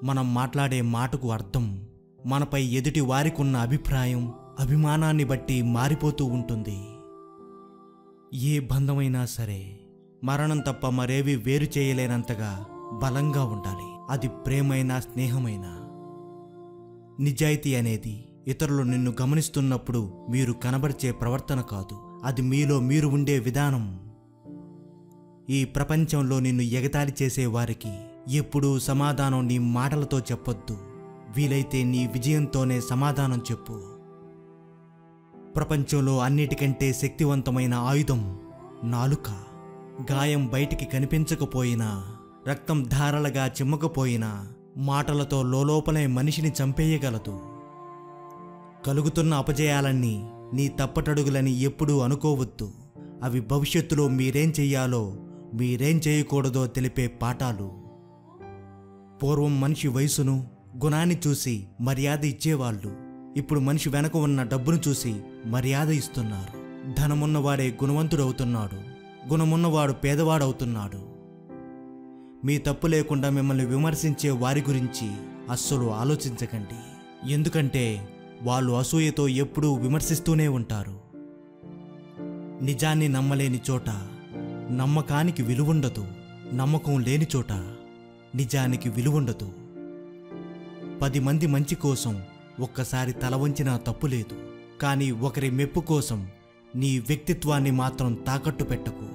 మనం మాట్లాడే మాటకు అర్థం మనపై ఎదుటి వారికున్న అభిప్రాయం అభిమానాన్ని బట్టి మారిపోతూ ఉంటుంది ఏ బంధమైనా సరే మరణం తప్ప మరేవి వేరు చేయలేనంతగా బలంగా ఉండాలి అది ప్రేమైనా స్నేహమైనా నిజాయితీ అనేది ఇతరులు నిన్ను గమనిస్తున్నప్పుడు మీరు కనబరిచే ప్రవర్తన కాదు అది మీలో మీరు ఉండే విధానం ఈ ప్రపంచంలో నిన్ను ఎగతాళి చేసే వారికి ఎప్పుడూ సమాధానం నీ మాటలతో చెప్పొద్దు వీలైతే నీ విజయంతోనే సమాధానం చెప్పు ప్రపంచంలో అన్నిటికంటే శక్తివంతమైన ఆయుధం నాలుక గాయం బయటికి కనిపించకపోయినా రక్తం ధారలుగా చిమ్మకపోయినా మాటలతో లోలోపలే మనిషిని చంపేయగలదు కలుగుతున్న అపజయాలన్నీ నీ తప్పటడుగులని ఎప్పుడూ అనుకోవద్దు అవి భవిష్యత్తులో మీరేం చెయ్యాలో మీరేం చేయకూడదో తెలిపే పాఠాలు పూర్వం మనిషి వయసును గుణాన్ని చూసి మర్యాద ఇచ్చేవాళ్ళు ఇప్పుడు మనిషి వెనక ఉన్న డబ్బును చూసి మర్యాద ఇస్తున్నారు ధనమున్నవాడే గుణవంతుడవుతున్నాడు గుణమున్నవాడు పేదవాడవుతున్నాడు మీ తప్పు లేకుండా మిమ్మల్ని విమర్శించే వారి గురించి అస్సలు ఆలోచించకండి ఎందుకంటే వాళ్ళు అసూయతో ఎప్పుడూ విమర్శిస్తూనే ఉంటారు నిజాన్ని నమ్మలేని చోట నమ్మకానికి విలువుండదు నమ్మకం లేని చోట నిజానికి విలువుండదు పది మంది మంచి కోసం ఒక్కసారి తల వంచినా తప్పు లేదు కానీ ఒకరి మెప్పు కోసం నీ వ్యక్తిత్వాన్ని మాత్రం తాకట్టు పెట్టకు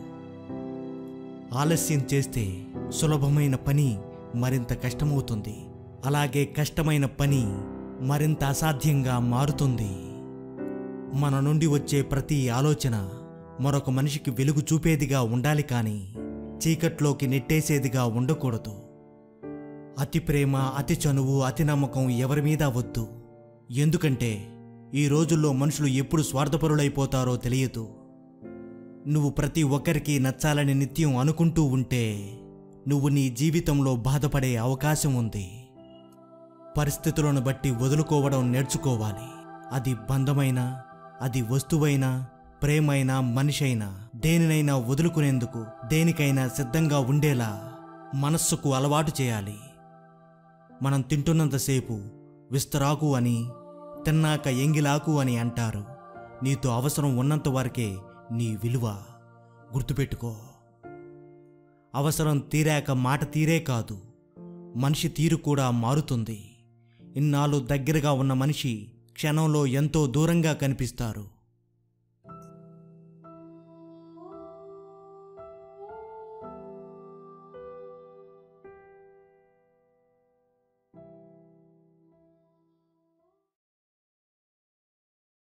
ఆలస్యం చేస్తే సులభమైన పని మరింత కష్టమవుతుంది అలాగే కష్టమైన పని మరింత అసాధ్యంగా మారుతుంది మన నుండి వచ్చే ప్రతి ఆలోచన మరొక మనిషికి వెలుగు చూపేదిగా ఉండాలి కానీ చీకట్లోకి నెట్టేసేదిగా ఉండకూడదు అతి ప్రేమ అతి చనువు అతి నమ్మకం ఎవరి మీద వద్దు ఎందుకంటే ఈ రోజుల్లో మనుషులు ఎప్పుడు స్వార్థపరులైపోతారో తెలియదు నువ్వు ప్రతి ఒక్కరికి నచ్చాలని నిత్యం అనుకుంటూ ఉంటే నువ్వు నీ జీవితంలో బాధపడే అవకాశం ఉంది పరిస్థితులను బట్టి వదులుకోవడం నేర్చుకోవాలి అది బంధమైనా అది వస్తువైనా ప్రేమైనా మనిషైనా దేనినైనా వదులుకునేందుకు దేనికైనా సిద్ధంగా ఉండేలా మనస్సుకు అలవాటు చేయాలి మనం తింటున్నంతసేపు విస్తరాకు అని తిన్నాక ఎంగిలాకు అని అంటారు నీతో అవసరం ఉన్నంత వరకే నీ విలువ గుర్తుపెట్టుకో అవసరం తీరాక మాట తీరే కాదు మనిషి తీరు కూడా మారుతుంది ఇన్నాళ్ళు దగ్గరగా ఉన్న మనిషి క్షణంలో ఎంతో దూరంగా కనిపిస్తారు